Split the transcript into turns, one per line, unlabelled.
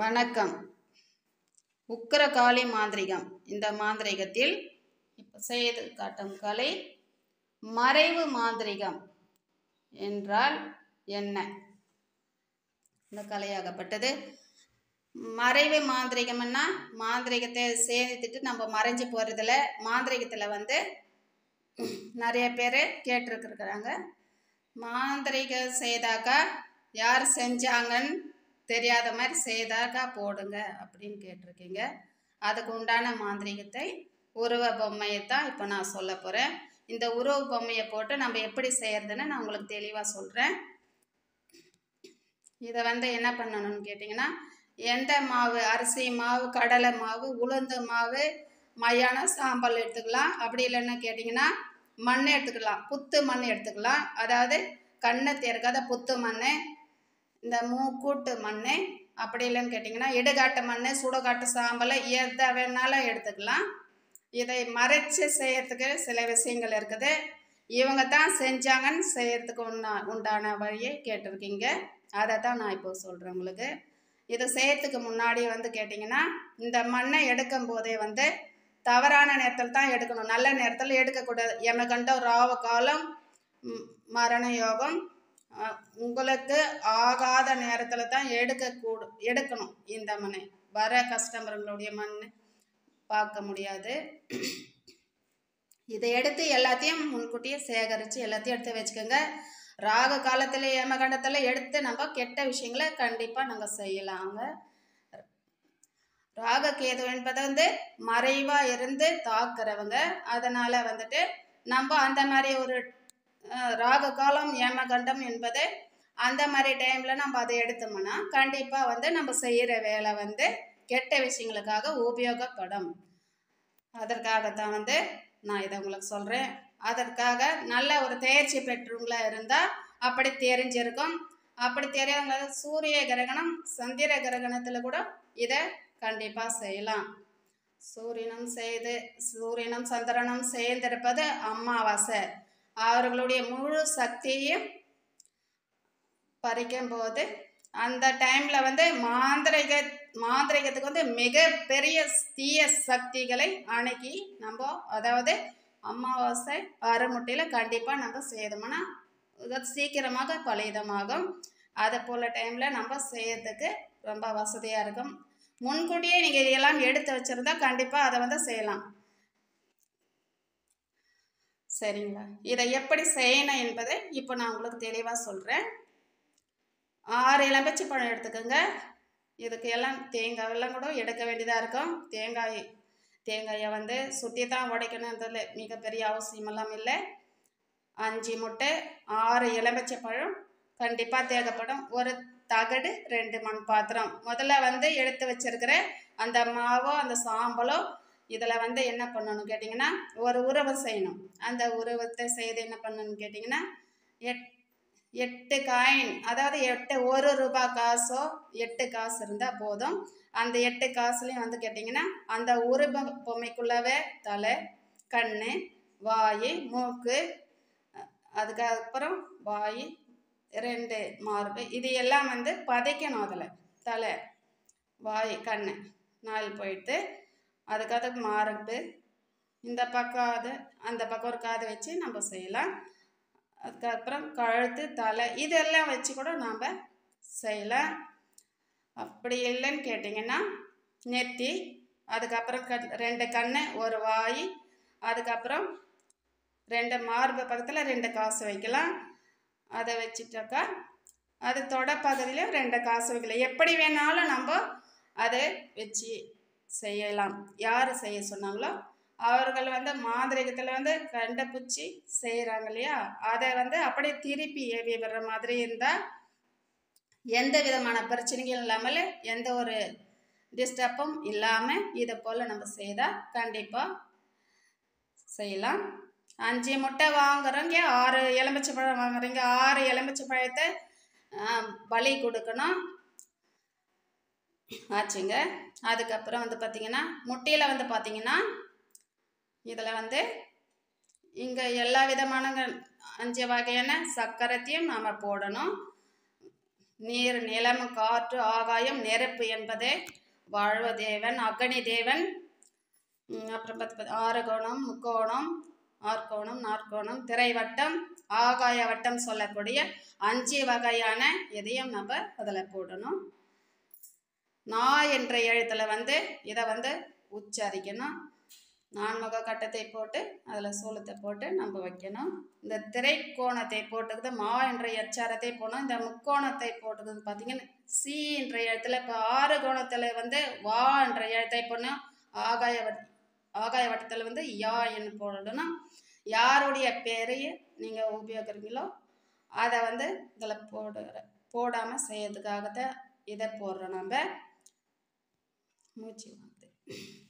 வணக்கம் உக்கிரகாளி மாந்திரிகம் இந்த மாந்திரிகத்தில் இப்போ செய்து காட்டும் கலை மறைவு மாந்திரிகம் என்றால் என்ன இந்த கலையாகப்பட்டது மறைவு மாந்திரிகம்னா மாந்திரிகத்தை சேர்த்துட்டு நம்ம மறைஞ்சு போகிறதுல மாந்திரிகத்தில் வந்து நிறைய பேர் கேட்டிருக்குறாங்க மாந்திரிகம் செய்தாக்கா யார் செஞ்சாங்கன்னு தெரியாத மாதிரி செய்தாக்கா போடுங்க அப்படின்னு கேட்டிருக்கீங்க அதுக்கு உண்டான மாந்திரிகத்தை உருவ பொம்மையை தான் இப்போ நான் சொல்ல போகிறேன் இந்த உருவ பொம்மையை போட்டு நம்ம எப்படி செய்யறதுன்னு நான் உங்களுக்கு தெளிவாக சொல்கிறேன் இதை வந்து என்ன பண்ணணும்னு கேட்டிங்கன்னா எந்த மாவு அரிசி மாவு கடலை மாவு உளுந்து மாவு மையான சாம்பல் எடுத்துக்கலாம் அப்படி இல்லைன்னு கேட்டிங்கன்னா மண் எடுத்துக்கலாம் புத்து மண் எடுத்துக்கலாம் அதாவது கண்ணை தேர்க்காத புத்து மண் இந்த மூக்கூட்டு மண் அப்படி இல்லைன்னு கேட்டிங்கன்னா இடுகாட்டு மண் சுடுகாட்டு சாம்பல் எதை வேணாலும் எடுத்துக்கலாம் இதை மறைச்சு செய்யறதுக்கு சில விஷயங்கள் இருக்குது இவங்க தான் செஞ்சாங்கன்னு செய்யறதுக்கு உண்டா உண்டான வழியை கேட்டிருக்கீங்க அதை தான் நான் இப்போ சொல்கிறேன் உங்களுக்கு இது செய்யறதுக்கு முன்னாடி வந்து கேட்டிங்கன்னா இந்த மண்ணை எடுக்கும் போதே வந்து தவறான நேரத்தில் தான் எடுக்கணும் நல்ல நேரத்தில் எடுக்கக்கூடாது எமகண்டம் ராவ காலம் ம், மரண யோகம் அஹ், உங்களுக்கு ஆகாத நேரத்தில் தான் எடுக்கக்கூடு எடுக்கணும் இந்த மண்ணை வர கஸ்டமருங்களுடைய மண் பார்க்க முடியாது இதை எடுத்து எல்லாத்தையும் முன்கூட்டியே சேகரித்து எல்லாத்தையும் எடுத்து வச்சுக்கோங்க ராகு காலத்தில் ஏமகண்டத்தில் எடுத்து நம்ம கெட்ட விஷயங்களை கண்டிப்பாக நாங்கள் செய்யலாங்க ராக கேது என்பது வந்து மறைவாக இருந்து தாக்குறவங்க அதனால் வந்துட்டு நம்ம அந்த மாதிரி ஒரு அஹ், ராகு காலம் ஏமகண்டம் என்பது அந்த மாதிரி டைமில் நம்ம அதை எடுத்தோம்னா கண்டிப்பாக வந்து நம்ம செய்கிற வேலை வந்து கெட்ட விஷயங்களுக்காக உபயோகப்படும் அதற்காகத்தான் வந்து நான் இதை உங்களுக்கு சொல்கிறேன் அதற்காக நல்ல ஒரு தேர்ச்சி பெற்றவங்களா இருந்தால் அப்படி தெரிஞ்சிருக்கும் அப்படி தெரியாதவங்க சூரிய கிரகணம் சந்திர கிரகணத்தில் கூட இதை கண்டிப்பாக செய்யலாம் சூரியனும் செய்து சூரியனும் சந்திரனும் சேர்ந்திருப்பது அமாவாசை அவர்களுடைய முழு சக்தியையும் பறிக்கும் போது அந்த டைமில் வந்து மாந்திரிக மாந்திரிகத்துக்கு வந்து மிகப்பெரிய தீய சக்திகளை அணுகி நம்ம அதாவது அமாவாசை அறுமுட்டையில் கண்டிப்பாக நம்ம செய்தோம்னா இது சீக்கிரமாக பலிதமாகும் அதை போல் டைமில் நம்ம செய்யறதுக்கு ரொம்ப வசதியாக இருக்கும் முன்கூட்டியே நீங்கள் இதெல்லாம் எடுத்து வச்சுருந்தா கண்டிப்பாக அதை வந்து செய்யலாம் சரிங்களா இதை எப்படி செய்யணும் என்பதை இப்போ நான் உங்களுக்கு தெளிவாக சொல்கிறேன் ஆறு எலுமிச்சை பழம் எடுத்துக்கோங்க இதுக்கு எல்லாம் தேங்காய் எல்லாம் கூட எடுக்க வேண்டியதாக இருக்கும் தேங்காய் தேங்காயை வந்து சுற்றி தான் உடைக்கணுன்றது மிகப்பெரிய அவசியமெல்லாம் இல்லை அஞ்சு முட்டை ஆறு எலுமிச்சை பழம் கண்டிப்பாக தேவைப்படும் ஒரு தகடு ரெண்டு மண் பாத்திரம் முதல்ல வந்து எடுத்து வச்சிருக்கிற அந்த மாவோ அந்த சாம்பலோ இதில் வந்து என்ன பண்ணணும் கேட்டிங்கன்னா ஒரு உருவம் செய்யணும் அந்த உருவத்தை செய்து என்ன பண்ணணும்னு கேட்டிங்கன்னா எட் எட்டு காயின் அதாவது எட்டு ஒரு ரூபாய் காசோ எட்டு காசு இருந்தால் போதும் அந்த எட்டு காசுலேயும் வந்து கேட்டிங்கன்னா அந்த உருவ பொம்மைக்குள்ளவே தலை கண் வாய் மூக்கு அ- அதுக்கப்புறம் வாய் ரெண்டு மார்பு இது எல்லாம் வந்து பதைக்கணும் அதில் தலை வாய் கண் நாள் போயிட்டு அதுக்காக மார்பு இந்த பக்கம் அது அந்த பக்கம் ஒரு காது வச்சு நம்ம செய்யலாம் அதுக்கப்புறம் கழுத்து தலை இதெல்லாம் வச்சு கூட நாம் செய்யலாம் அப்படி இல்லைன்னு கேட்டிங்கன்னா நெத்தி அதுக்கப்புறம் கண் ரெண்டு கண் ஒரு வாய் அதுக்கப்புறம் ரெண்டு மார்பு பக்கத்தில் ரெண்டு காசு வைக்கலாம் அதை வச்சுட்டாக்கா அது தொடப்பகுதியிலும் ரெண்டு காசு வைக்கலாம் எப்படி வேணாலும் நம்ம அதை வச்சு செய்யலாம் யார் செய்ய சொன்னாங்களோ அவர்கள் வந்து மாந்திரிகத்தில் வந்து கண்டுபிடிச்சி செய்கிறாங்க இல்லையா அதை வந்து அப்படியே திருப்பி ஏவி விடுற மாதிரி இருந்தால் எந்த விதமான பிரச்சனையும் இல்லாமல் எந்த ஒரு டிஸ்டர்பும் இல்லாமல் இதை போல் நம்ம செய்தால் கண்டிப்பாக செய்யலாம் அஞ்சு முட்டை வாங்குறவங்க ஆறு எலுமிச்சை பழம் வாங்குறீங்க ஆறு எலுமிச்சை பழத்தை ஆ, பலி கொடுக்கணும் ஆச்சுங்க அதுக்கப்புறம் வந்து பார்த்திங்கன்னா முட்டையில் வந்து பார்த்திங்கன்னா இதில் வந்து இங்கே எல்லா விதமான அஞ்சு வகையான சக்கரத்தையும் நாம் போடணும் நீர் நிலம் காற்று ஆகாயம் நெருப்பு என்பதே வாழ்வதேவன் அக்னி தேவன் ம், அப்புறம் பத்து பத்து ஆறுகோணம் முக்கோணம் ஆற்கோணம் நாற்கோணம் திரைவட்டம் ஆகாய வட்டம் சொல்லக்கூடிய அஞ்சு வகையான இதையும் நம்ம அதில் போடணும் நா என்ற எழுத்தில் வந்து இதை வந்து உச்சரிக்கணும் நான்முக கட்டத்தை போட்டு அதில் சூலத்தை போட்டு நம்ம வைக்கணும் இந்த திரைக்கோணத்தை போட்டுக்குது மா என்ற எச்சாரத்தை போடணும் இந்த முக்கோணத்தை போட்டுக்குது பார்த்தீங்கன்னா சி என்ற எழுத்தில் இப்போ ஆறு கோணத்தில் வந்து வா என்ற எழுத்தை போடணும் ஆகாய வட் ஆகாய வட்டத்தில் வந்து யா என்று போடணும் யாருடைய பேரையை நீங்கள் உபயோகிக்கிறீங்களோ அதை வந்து இதில் போடுற போடாமல் செய்யறதுக்காக தான் இதை போடுறோம் நம்ம மூச்சு வாங்குது